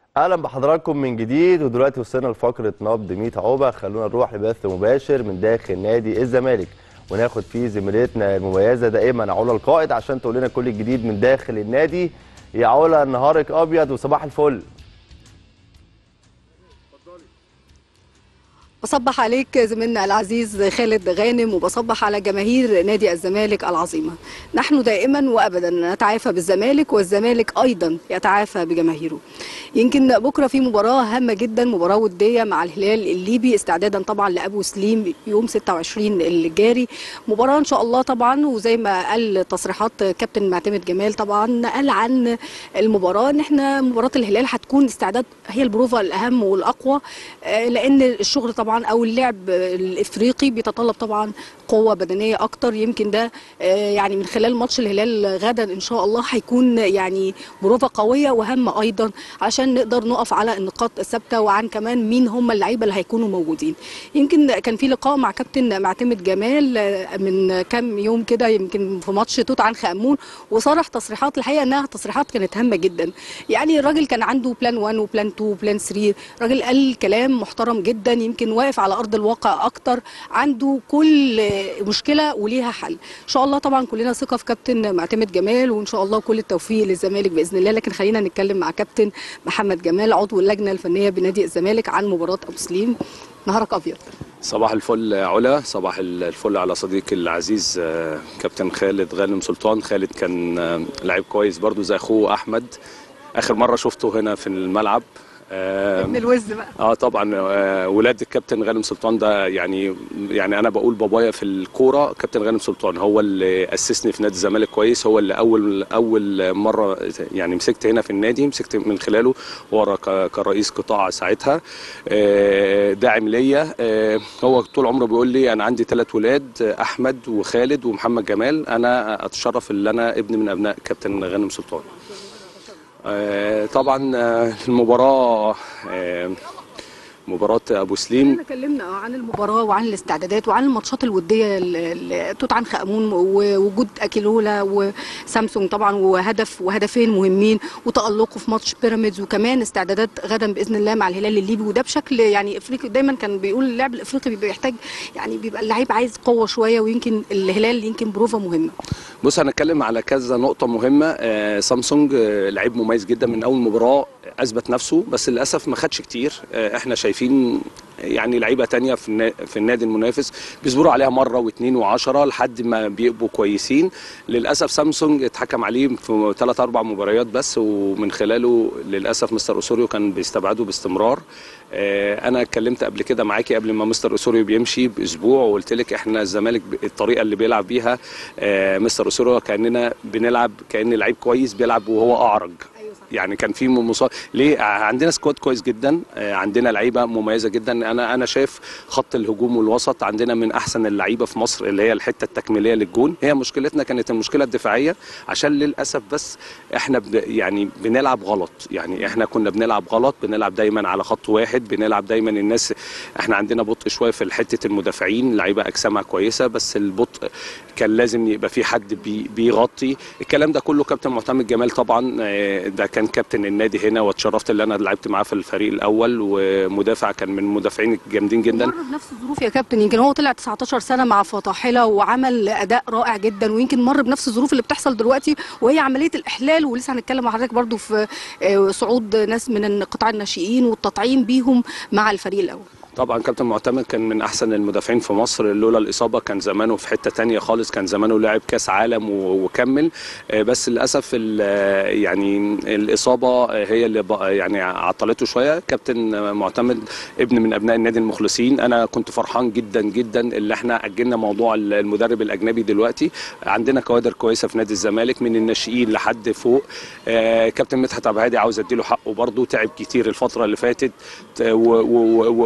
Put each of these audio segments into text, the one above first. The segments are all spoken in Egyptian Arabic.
اهلا بحضراتكم من جديد ودلوقتي وصلنا لفقره نبض 100 عقبه خلونا نروح لبث مباشر من داخل نادي الزمالك وناخد فيه زميلتنا المميزه دائما علا القائد عشان تقول لنا كل الجديد من داخل النادي يا علا نهارك ابيض وصباح الفل بصبح عليك زميلنا العزيز خالد غانم وبصبح على جماهير نادي الزمالك العظيمة نحن دائما وأبدا نتعافى بالزمالك والزمالك أيضا يتعافى بجماهيره يمكن بكرة في مباراة هامة جدا مباراة ودية مع الهلال الليبي استعدادا طبعا لأبو سليم يوم 26 الجاري مباراة إن شاء الله طبعا وزي ما قال تصريحات كابتن معتمد جمال طبعا قال عن المباراة إن احنا مباراة الهلال هتكون استعداد هي البروفا الأهم والأقوى آه، لأن الشغل طبعا او اللعب الافريقي بيتطلب طبعا قوه بدنيه اكتر يمكن ده آه، يعني من خلال ماتش الهلال غدا ان شاء الله هيكون يعني بروفه قويه وهامه ايضا عشان نقدر نقف على النقاط الثابته وعن كمان مين هم اللعيبه اللي هيكونوا موجودين يمكن كان في لقاء مع كابتن معتمد جمال آه، من كام يوم كده يمكن في ماتش توت عنخ امون وصرح تصريحات الحقيقه انها تصريحات كانت هامه جدا يعني الراجل كان عنده بلان 1 وبلان 2 وبلان 3 راجل قال كلام محترم جدا يمكن واقف على ارض الواقع اكتر عنده كل مشكله وليها حل ان شاء الله طبعا كلنا ثقه في كابتن معتمد جمال وان شاء الله كل التوفيق للزمالك باذن الله لكن خلينا نتكلم مع كابتن محمد جمال عضو اللجنه الفنيه بنادي الزمالك عن مباراه ابو سليم نهارك ابيض صباح الفل علا صباح الفل على صديقي العزيز آه، كابتن خالد غانم سلطان خالد كان آه، لعيب كويس برضو زي اخوه احمد اخر مره شفته هنا في الملعب آه، ابن الوز بقى اه طبعا آه، ولاد الكابتن غانم سلطان ده يعني يعني انا بقول بابايا في الكوره كابتن غانم سلطان هو اللي اسسني في نادي الزمالك كويس هو اللي اول اول مره يعني مسكت هنا في النادي مسكت من خلاله ورا ك- كرئيس قطاع ساعتها آه، داعم ليا آه، هو طول عمره بيقول لي انا عندي ثلاث ولاد آه، احمد وخالد ومحمد جمال انا اتشرف ان انا ابن من ابناء كابتن غانم سلطان آه، طبعا آه، المباراه آه، مباراه ابو سليم احنا اتكلمنا آه عن المباراه وعن الاستعدادات وعن الماتشات الوديه ل- ل- توت عنخ امون ووجود اكيلولا وسامسونج طبعا وهدف وهدفين مهمين وتالقه في ماتش بيراميدز وكمان استعدادات غدا باذن الله مع الهلال الليبي وده بشكل يعني افريقي دايما كان بيقول اللعب الافريقي بيبقى يحتاج يعني بيبقى اللعيب عايز قوه شويه ويمكن الهلال يمكن بروفه مهمه بص هنتكلم على كذا نقطة مهمة آه سامسونج آه لعيب مميز جدا من أول مباراة أثبت نفسه بس للأسف ما خدش كتير آه احنا شايفين يعني لعيبة تانية في النا- في النادي المنافس بيصبروا عليها مرة واثنين وعشرة لحد ما بيبقوا كويسين للأسف سامسونج اتحكم عليه في ثلاث أربع مباريات بس ومن خلاله للأسف مستر أوسوريو كان بيستبعده باستمرار آه أنا اتكلمت قبل كده معاكي قبل ما مستر أوسوريو بيمشي بأسبوع وقلت لك احنا الزمالك ب- الطريقة اللي بيلعب بيها آه مستر أوسوريو كأننا بنلعب كأن لعيب كويس بيلعب وهو أعرج يعني كان في مصاب ليه عندنا سكواد كويس جدا آه، عندنا لعيبه مميزه جدا انا انا شايف خط الهجوم والوسط عندنا من احسن اللعيبه في مصر اللي هي الحته التكميليه للجون هي مشكلتنا كانت المشكله الدفاعيه عشان للاسف بس احنا ب يعني بنلعب غلط يعني احنا كنا بنلعب غلط بنلعب دايما على خط واحد بنلعب دايما الناس احنا عندنا بطء شويه في حته المدافعين لعيبه اجسامها كويسه بس البطء كان لازم يبقى في حد بي بيغطي الكلام ده كله كابتن معتمد جمال طبعا آه، ده كان كابتن النادي هنا واتشرفت ان انا لعبت معاه في الفريق الاول ومدافع كان من المدافعين الجامدين جدا مر بنفس الظروف يا كابتن يمكن هو طلع 19 سنه مع فطاحله وعمل اداء رائع جدا ويمكن مر بنفس الظروف اللي بتحصل دلوقتي وهي عمليه الاحلال ولسه هنتكلم مع حضرتك برضو في آه، صعود ناس من قطاع الناشئين والتطعيم بيهم مع الفريق الاول طبعا كابتن معتمد كان من احسن المدافعين في مصر لولا الاصابه كان زمانه في حته تانية خالص كان زمانه لاعب كاس عالم و- وكمل آه، بس للاسف ال- آه، يعني الاصابه آه، هي اللي بق- يعني عطلته شويه كابتن آه، معتمد ابن من ابناء النادي المخلصين انا كنت فرحان جدا جدا اللي احنا اجلنا موضوع ال- المدرب الاجنبي دلوقتي عندنا كوادر كويسه في نادي الزمالك من الناشئين لحد فوق آه، كابتن مدحت عبد الهادي عاوز اديله حقه برضه تعب كتير الفتره اللي فاتت آه، و- و- و- وحاول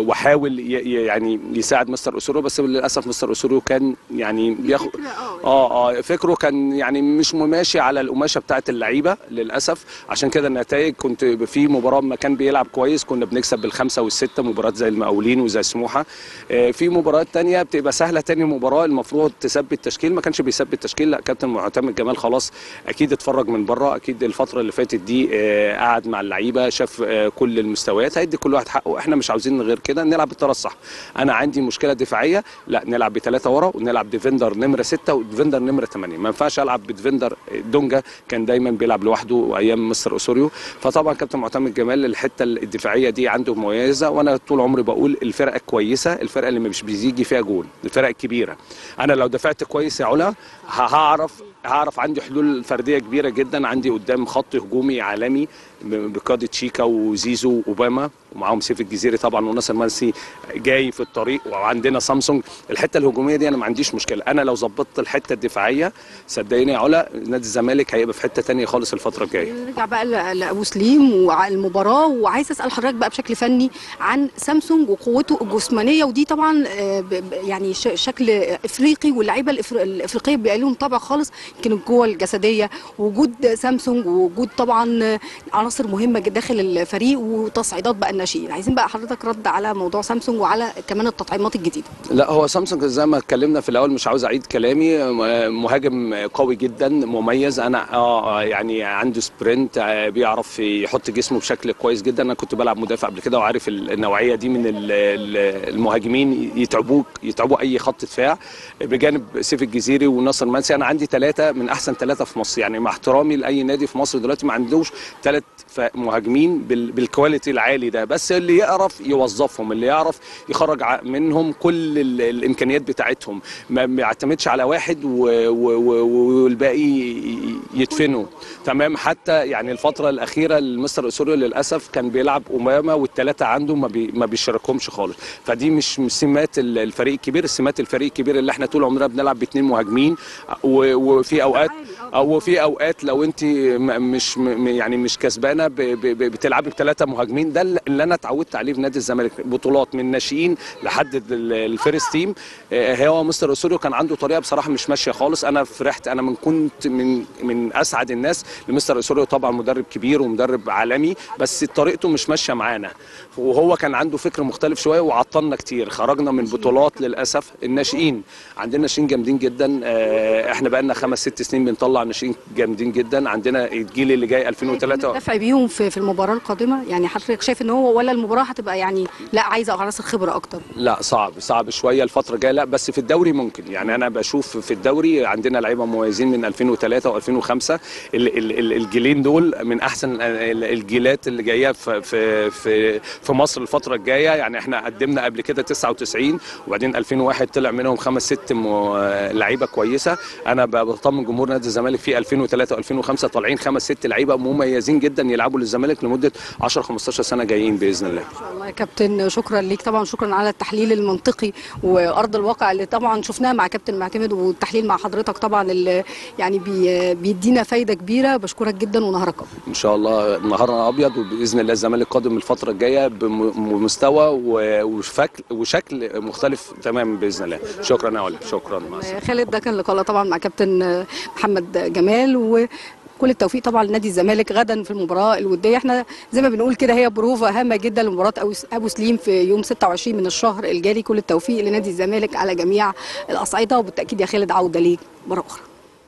حاول ي- ي- يعني يساعد مستر اسورو بس للاسف مستر اسورو كان يعني بياخد فكرة، آه. اه اه فكره كان يعني مش مماشي على القماشه بتاعه اللعيبه للاسف عشان كده النتائج كنت في مباراه ما كان بيلعب كويس كنا بنكسب بالخمسه والسته مباريات زي المقاولين وزي سموحه آه في مباريات تانية بتبقى سهله تاني مباراه المفروض تثبت تشكيل ما كانش بيثبت تشكيل لا كابتن معتمد جمال خلاص اكيد اتفرج من بره اكيد الفتره اللي فاتت دي آه قعد مع اللعيبه شاف آه كل المستويات هيدي كل واحد حقه احنا مش عاوزين غير كده نلعب بالطريقه الصح انا عندي مشكله دفاعيه لا نلعب بثلاثه ورا ونلعب ديفندر نمره سته وديفندر نمره ثمانيه ما ينفعش العب بديفندر دونجا كان دايما بيلعب لوحده ايام مستر اسوريو فطبعا كابتن معتمد جمال الحته الدفاعيه دي عنده مميزه وانا طول عمري بقول الفرقه كويسه الفرقه اللي مش بيجي فيها جول الفرق الكبيره انا لو دفعت كويس يا علا ه- هعرف هعرف عندي حلول فرديه كبيره جدا عندي قدام خط هجومي عالمي ب- بقياده شيكا وزيزو واوباما ومعاهم سيف الجزيري طبعا وناصر منسي جاي في الطريق وعندنا سامسونج الحته الهجوميه دي انا ما عنديش مشكله انا لو ظبطت الحته الدفاعيه صدقيني يا علا نادي الزمالك هيبقى في حته تانية خالص الفتره الجايه نرجع بقى ل- لابو سليم وعلى المباراه وعايز اسال حضرتك بقى بشكل فني عن سامسونج وقوته الجسمانيه ودي طبعا آه، ب- ب- يعني ش- شكل افريقي واللعيبه الإفر- الافريقيه بيبقى لهم طابع خالص يمكن القوه الجسديه وجود سامسونج ووجود طبعا آه، عناصر مهمه جدا داخل الفريق وتصعيدات بقى الناشئين عايزين بقى حضرتك رد على موضوع سامسونج وعلى كمان التطعيمات الجديده لا هو سامسونج زي ما اتكلمنا في الاول مش عاوز اعيد كلامي م- مهاجم قوي جدا مميز انا اه يعني عنده سبرنت آه، بيعرف يحط جسمه بشكل كويس جدا انا كنت بلعب مدافع قبل كده وعارف ال- النوعيه دي من ال- ال- المهاجمين يتعبوك يتعبوا اي خط دفاع بجانب سيف الجزيري وناصر منسي انا عندي ثلاثه من احسن ثلاثه في مصر يعني مع احترامي لاي نادي في مصر دلوقتي ما عندوش ثلاث مهاجمين بال- بالكواليتي العالي ده بس اللي يعرف يوظفهم اللي يعرف يخرج ع- منهم كل ال- الامكانيات بتاعتهم ما ما يعتمدش على واحد و- و- و- والباقي ي- يدفنه تمام حتى يعني الفتره الاخيره المستر اسوريو للاسف كان بيلعب امامه والثلاثه عنده ما, بي ما بيشاركهمش خالص فدي مش مش سمات ال- الفريق الكبير السمات الفريق الكبير اللي احنا طول عمرنا بنلعب باثنين مهاجمين و- وفي اوقات او في اوقات لو انت م- مش م- يعني مش كسبانه ب- ب- ب- بتلعبي بثلاثه مهاجمين ده اللي انا اتعودت عليه في نادي الزمالك بطولات من ناشئين لحد ال- الفيرست تيم آه، هو مستر اسوريو كان عنده طريقه بصراحه مش ماشيه خالص انا فرحت انا من كنت من من اسعد الناس لمستر اسوريو طبعا مدرب كبير ومدرب عالمي بس طريقته مش ماشيه معانا وهو كان عنده فكر مختلف شويه وعطلنا كتير خرجنا من بطولات للاسف الناشئين عندنا ناشئين جامدين جدا آه، احنا بقى لنا خمس ست سنين بنطلع ناشئين جامدين جدا عندنا الجيل اللي جاي 2003 دفع بيهم في في المباراه القادمه يعني حضرتك شايف ان هو ولا المباراه هتبقى يعني لا عايزه عناصر خبره اكتر لا صعب صعب شويه الفتره الجايه لا بس في الدوري ممكن يعني انا بشوف في الدوري عندنا لعيبه مميزين من 2003 و2005 ال- ال- ال- الجيلين دول من احسن ال- الجيلات اللي جايه في في في في مصر الفتره الجايه يعني احنا قدمنا قبل كده 99 وبعدين 2001 طلع منهم خمس ست م- لعيبه كويسه انا ب- بطمن جمهور نادي الزمالك في 2003 و2005 طالعين خمس ست لعيبه مميزين جدا يلعبوا للزمالك لمده 10 15 سنه جايين باذن الله ان شاء الله يا كابتن شكرا ليك طبعا شكرا على التحليل المنطقي وارض الواقع اللي طبعا شفناه مع كابتن معتمد والتحليل مع حضرتك طبعا اللي يعني بي بيدينا فايده كبيره بشكرك جدا ونهارك ابيض ان شاء الله نهارنا ابيض وباذن الله الزمالك قادم الفتره الجايه بم- بمستوى و- وشكل وشكل مختلف تماما باذن الله شكرا يا علي شكرا مع السلامه خالد ده كان لقاء طبعا مع كابتن محمد جمال وكل التوفيق طبعا لنادي الزمالك غدا في المباراه الوديه احنا زي ما بنقول كده هي بروفه هامه جدا لمباراه أبو- ابو سليم في يوم 26 من الشهر الجاري كل التوفيق لنادي الزمالك على جميع الاصعده وبالتاكيد يا خالد عوده ليك مره اخرى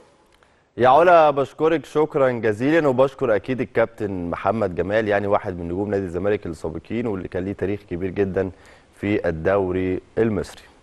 يا علا بشكرك شكرا جزيلا وبشكر اكيد الكابتن محمد جمال يعني واحد من نجوم نادي الزمالك السابقين واللي كان ليه تاريخ كبير جدا في الدوري المصري